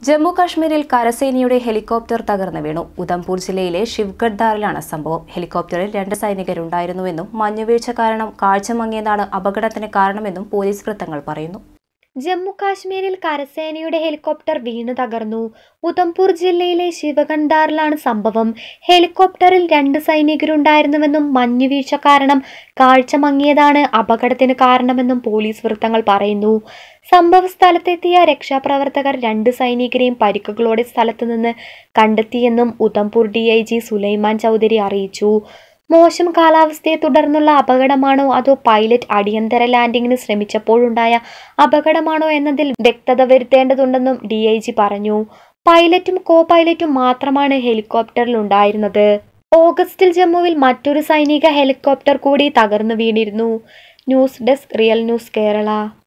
ജമ്മു കാശ്മീരിൽ കരസേനയുടെ ഹെലികോപ്റ്റർ തകർന്നു വീണു ഉധംപൂർ ജില്ലയിലെ ശിവ്ഗഡ്ദാറിലാണ് സംഭവം ഹെലികോപ്റ്ററിൽ രണ്ട് സൈനികരുണ്ടായിരുന്നുവെന്നും മഞ്ഞുവീഴ്ച കാരണം കാഴ്ച മങ്ങിയതാണ് അപകടത്തിന് കാരണമെന്നും പോലീസ് വൃത്തങ്ങൾ പറയുന്നു ജമ്മു കാശ്മീരിൽ കരസേനയുടെ ഹെലികോപ്റ്റർ വീണു തകർന്നു ഉധംപൂർ ജില്ലയിലെ ശിവഗണ്ഡാറിലാണ് സംഭവം ഹെലികോപ്റ്ററിൽ രണ്ട് സൈനികരുണ്ടായിരുന്നുവെന്നും മഞ്ഞുവീഴ്ച കാരണം കാഴ്ച മങ്ങിയതാണ് അപകടത്തിന് കാരണമെന്നും പോലീസ് വൃത്തങ്ങൾ പറയുന്നു സംഭവ സ്ഥലത്തെത്തിയ രക്ഷാപ്രവർത്തകർ രണ്ട് സൈനികരെയും പരിക്കുകളോടെ സ്ഥലത്തു നിന്ന് കണ്ടെത്തിയെന്നും Udhampur D I G Sulaiman Chaudhary അറിയിച്ചു മോശം കാലാവസ്ഥയെ തുടർന്നുള്ള അപകടമാണോ അതോ പൈലറ്റ് അടിയന്തര ലാൻഡിങ്ങിന് ശ്രമിച്ചപ്പോഴുണ്ടായ അപകടമാണോ എന്നതിൽ വ്യക്തത വരുത്തേണ്ടതുണ്ടെന്നും ഡി ഐ ജി പറഞ്ഞു പൈലറ്റും കോ പൈലറ്റും മാത്രമാണ് ഹെലികോപ്റ്ററിൽ ഉണ്ടായിരുന്നത് ഓഗസ്റ്റിൽ ജമ്മുവിൽ മറ്റൊരു സൈനിക ഹെലികോപ്റ്റർ കൂടി തകർന്നു വീണിരുന്നു news desk real news Kerala